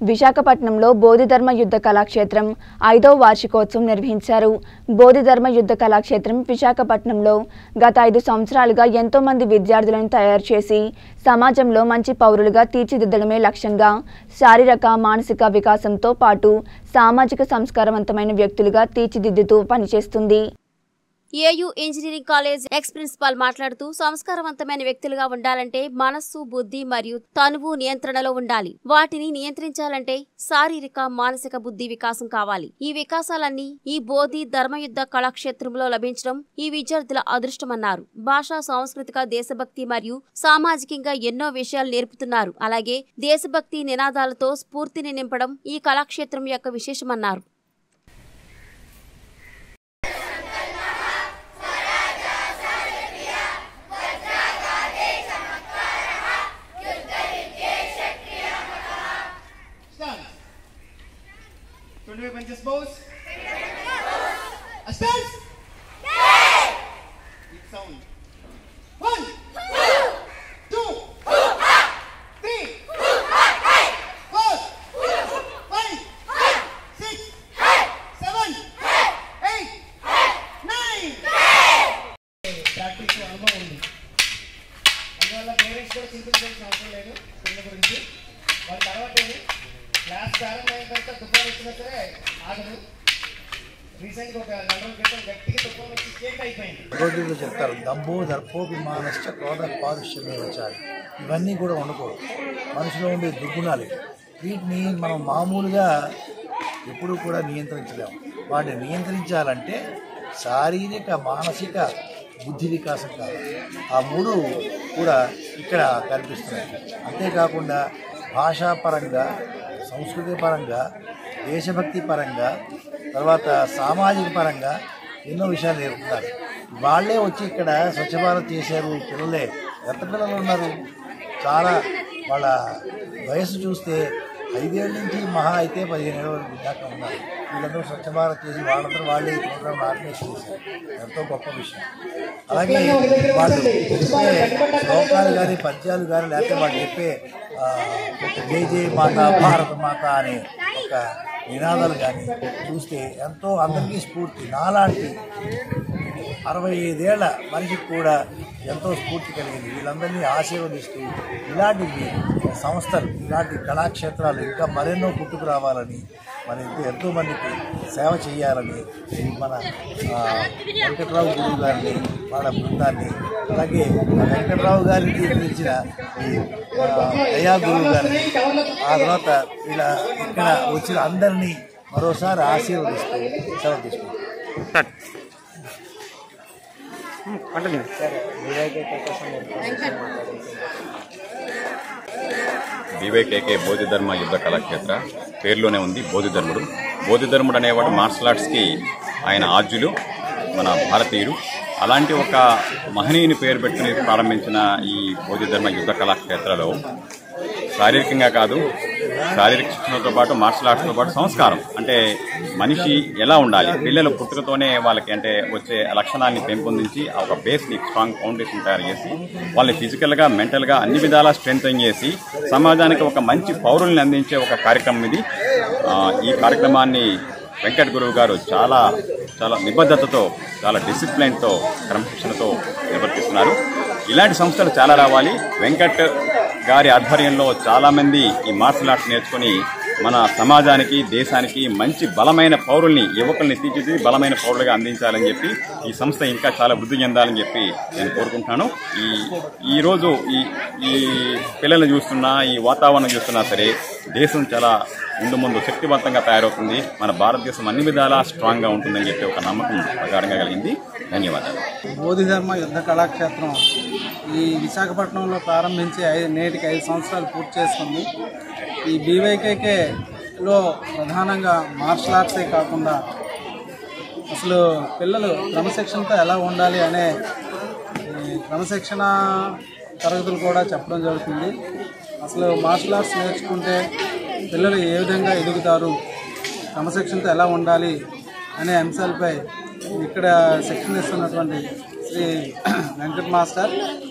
విశాఖపట్నంలో బోధిధర్మ యుద్ధ కళాక్షేత్రం ఐదో వార్షికోత్సవం నిర్వహించారు బోధిధర్మ యుద్ధ కళాక్షేత్రం విశాఖపట్నంలో గత ఐదు సంవత్సరాలుగా ఎంతో మంది విద్యార్థులను తయారు చేసి సమాజంలో మంచి పౌరులుగా తీర్చిదిద్దడమే లక్ష్యంగా శారీరక మానసిక వికాసంతో పాటు సామాజిక సంస్కారవంతమైన వ్యక్తులుగా తీర్చిదిద్దుతూ పనిచేస్తుంది AU engineering college ex principal మాట్లాడుతూ సంస్కారవంతమైన వ్యక్తులుగా ఉండాలంటే మనస్సు బుద్ధి మరియు తనువు నియంత్రణలో ఉండాలి వాటిని నియంత్రించాలంటే శారీరక మానసిక బుద్ధి వికాసం కావాలి ఈ వికాసాలన్నీ ఈ బోధి ధర్మయుద్ధ కళాక్షేత్రంలో లభించడం ఈ విద్యార్థుల అదృష్టమన్నారు భాషా సాంస్కృతిక దేశభక్తి మరియు సామాజికంగా ఎన్నో విషయాలు నేర్పుతున్నారు అలాగే దేశభక్తి నినాదాలతో స్ఫూర్తిని నింపడం ఈ కళాక్షేత్రం యొక్క విశేషమన్నారు Stand. Twenty-five punches pose. A stand. Big sound. One. Two. Three. Four. Five. Six. Seven. Eight. Nine. Practice అనుభవం ఉంది అందువల్ల పేరెంట్స్ కూడా చింతించాల్సిన అవసరం లేదు పిల్లల గురించి వాళ్ళ తర్వాత ఏమి క్లాస్ ప్రారంభమైన తర్వాత తుఫాన్ వచ్చినా సరే ఆగదు రీసెంట్గా ఒక నెల రోజుల క్రితం గట్టిగా తుఫాన్ వచ్చి స్టేట్ అయిపోయింది భగవద్గీతలో చెప్తారు దబ్బు దర్పోభిమానశ్చ క్రోధ పారుష్యమే వచ్చాలి ఇవన్నీ కూడా ఉండకూడదు మనిషిలో ఉండే దుర్గుణాలు ఇవి. వీటిని మనం మామూలుగా ఎప్పుడూ కూడా నియంత్రించలేము వాటిని నియంత్రించాలంటే శారీరక మానసిక బుద్ధి వికాసం కావాలి ఆ మూడు కూడా ఇక్కడ కనిపిస్తున్నాయి అంతేకాకుండా భాషాపరంగా సంస్కృతి పరంగా దేశభక్తి పరంగా తర్వాత సామాజిక పరంగా ఎన్నో విషయాలు నేర్పుతున్నారు వాళ్ళే వచ్చి ఇక్కడ స్వచ్ఛ భారత్ చేశారు పిల్లలే ఎంత పిల్లలు ఉన్నారు చాలా వాళ్ళ వయసు చూస్తే ఐదేళ్ళ నుంచి మహా అయితే పదిహేను ఏళ్ళ వరకు దాకా ఉన్నారు వీళ్ళందరూ స్వచ్ఛ భారత్ చేసి వాళ్ళందరూ వాళ్ళే ఈ ప్రోగ్రామ్ ఆర్గనైజ్ చేశారు ఎంతో గొప్ప విషయం అలాగే వాళ్ళు చెప్పే శ్లోకాలు కానీ పద్యాలు కానీ లేకపోతే వాళ్ళు చెప్పే ఆ, జై జై మాత భారత మాత అనే ఒక నినాదాలు కానీ చూస్తే ఎంతో అందరికీ స్ఫూర్తి నాలాంటి అరవై ఐదేళ్ల మనిషికి కూడా ఎంతో స్ఫూర్తి కలిగింది వీళ్ళందరినీ ఆశీర్వదిస్తూ ఇలాంటి సంస్థలు ఇలాంటి కళాక్షేత్రాలు ఇంకా మరెన్నో పుట్టుకు రావాలని మరి ఎంతో ఎంతో మందికి సేవ చేయాలని ఈ మన ఆ, వెంకట్రావు గురువు గారిని వాళ్ళ బృందాన్ని అలాగే ఆ వెంకట్రావు గారికి పిలిచిన ఈ ఆ, దయా గురువు గారిని ఆ తర్వాత ఇలా ఇక్కడ వచ్చిన అందరినీ మరోసారి ఆశీర్వదిస్తూ సెలవు తీసుకుంటాం బీవైకేకే బోధిధర్మ యుద్ధ కళాక్షేత్ర పేరులోనే ఉంది బోధిధర్ముడు బోధిధర్ముడు అనేవాడు మార్షల్ ఆర్ట్స్కి ఆయన ఆద్యులు మన భారతీయుడు అలాంటి ఒక మహనీయుని పేరు పెట్టుకుని ప్రారంభించిన ఈ బోధిధర్మ యుద్ధ కళాక్షేత్రలో శారీరకంగా కాదు శారీరక శిక్షణతో పాటు మార్షల్ ఆర్ట్స్తో పాటు సంస్కారం అంటే మనిషి ఎలా ఉండాలి పిల్లలు పుట్టుకతోనే వాళ్ళకి అంటే వచ్చే లక్షణాన్ని పెంపొందించి ఆ ఒక బేస్ని స్ట్రాంగ్ ఫౌండేషన్ తయారు చేసి వాళ్ళని ఫిజికల్గా మెంటల్గా అన్ని విధాలా స్ట్రెంగ్ చేసి సమాజానికి ఒక మంచి పౌరుల్ని అందించే ఒక కార్యక్రమం ఇది ఆ, ఈ కార్యక్రమాన్ని వెంకట్ గురువు గారు చాలా చాలా నిబద్ధతతో చాలా డిసిప్లైన్తో క్రమశిక్షణతో నిర్వర్తిస్తున్నారు ఇలాంటి సంస్థలు చాలా రావాలి వెంకట్ గారి ఆధ్వర్యంలో చాలామంది ఈ మార్షల్ ఆర్ట్స్ నేర్చుకుని మన సమాజానికి దేశానికి మంచి బలమైన పౌరుల్ని యువకుల్ని తీర్చిదిద్ది బలమైన పౌరులుగా అందించాలని చెప్పి ఈ సంస్థ ఇంకా చాలా వృద్ధి చెందాలని చెప్పి నేను కోరుకుంటున్నాను ఈ ఈ రోజు ఈ ఈ పిల్లల్ని చూస్తున్నా ఈ వాతావరణం చూస్తున్నా సరే దేశం చాలా ముందు ముందు శక్తివంతంగా తయారవుతుంది మన భారతదేశం అన్ని విధాలా స్ట్రాంగ్గా ఉంటుందని చెప్పి ఒక నమ్మకం ప్రగాఢంగా కలిగింది ధన్యవాదాలు బోధిధర్మ యుద్ధ కళాక్షేత్రం ఈ విశాఖపట్నంలో ప్రారంభించి ఐదు నేటికి ఐదు సంవత్సరాలు పూర్తి చేసుకుంది ఈ బీవైకేకేలో ప్రధానంగా మార్షల్ ఆర్ట్సే కాకుండా అసలు పిల్లలు క్రమశిక్షణతో ఎలా ఉండాలి అనే ఈ క్రమశిక్షణ తరగతులు కూడా చెప్పడం జరుగుతుంది అసలు మార్షల్ ఆర్ట్స్ నేర్చుకుంటే పిల్లలు ఏ విధంగా ఎదుగుతారు క్రమశిక్షణతో ఎలా ఉండాలి అనే అంశాలపై ఇక్కడ శిక్షణ ఇస్తున్నటువంటి శ్రీ వెంకట్ మాస్టర్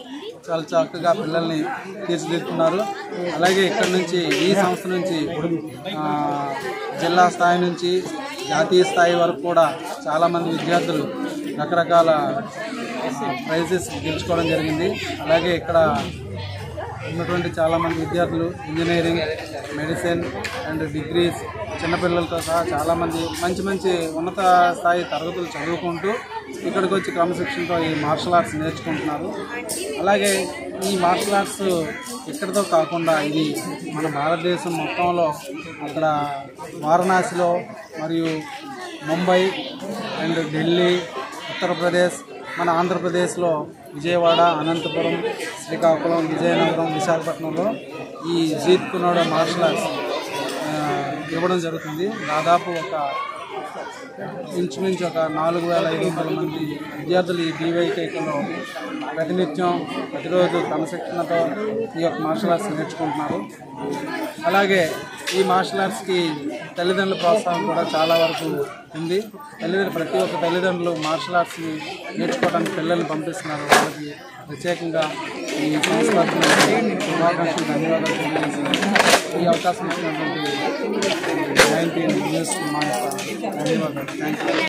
చాలా చక్కగా పిల్లల్ని తీర్చిదిద్దుతున్నారు అలాగే ఇక్కడ నుంచి ఈ సంస్థ నుంచి ఆ, జిల్లా స్థాయి నుంచి జాతీయ స్థాయి వరకు కూడా చాలామంది విద్యార్థులు రకరకాల ప్రైజెస్ గెలుచుకోవడం జరిగింది అలాగే ఇక్కడ ఉన్నటువంటి చాలామంది విద్యార్థులు ఇంజనీరింగ్ మెడిసిన్ అండ్ డిగ్రీస్ చిన్నపిల్లలతో సహా చాలామంది మంచి మంచి ఉన్నత స్థాయి తరగతులు చదువుకుంటూ ఇక్కడికి వచ్చి క్రమశిక్షణతో ఈ మార్షల్ ఆర్ట్స్ నేర్చుకుంటున్నారు అలాగే ఈ మార్షల్ ఆర్ట్స్ ఇక్కడితో కాకుండా ఇది మన భారతదేశం మొత్తంలో అక్కడ వారణాసిలో మరియు ముంబై అండ్ ఢిల్లీ ఉత్తరప్రదేశ్ మన ఆంధ్రప్రదేశ్లో విజయవాడ అనంతపురం శ్రీకాకుళం విజయనగరం విశాఖపట్నంలో ఈ జీత్ కునోడ మార్షల్ ఆర్ట్స్ ఆ, ఇవ్వడం జరుగుతుంది దాదాపు ఒక ఇంచుమించు ఒక నాలుగు వేల ఐదు వందల మంది విద్యార్థులు ఈ డివైకేలో ప్రతినిత్యం ప్రతిరోజు క్రమశిక్షణతో ఈ యొక్క మార్షల్ ఆర్ట్స్ నేర్చుకుంటున్నారు అలాగే ఈ మార్షల్ ఆర్ట్స్కి తల్లిదండ్రుల ప్రోత్సాహం కూడా చాలా వరకు ఉంది తల్లిదండ్రులు ప్రతి ఒక్క తల్లిదండ్రులు మార్షల్ ఆర్ట్స్ని నేర్చుకోవడానికి పిల్లల్ని పంపిస్తున్నారు వాళ్ళకి ప్రత్యేకంగా ఈ సంస్థ శుభాకాంక్షలు ధన్యవాదాలు తెలియజేస్తున్నాను ఈ అవకాశం ఇచ్చినటువంటి నైన్టీన్ న్యూస్ మా యొక్క ధన్యవాదాలు థ్యాంక్ యూ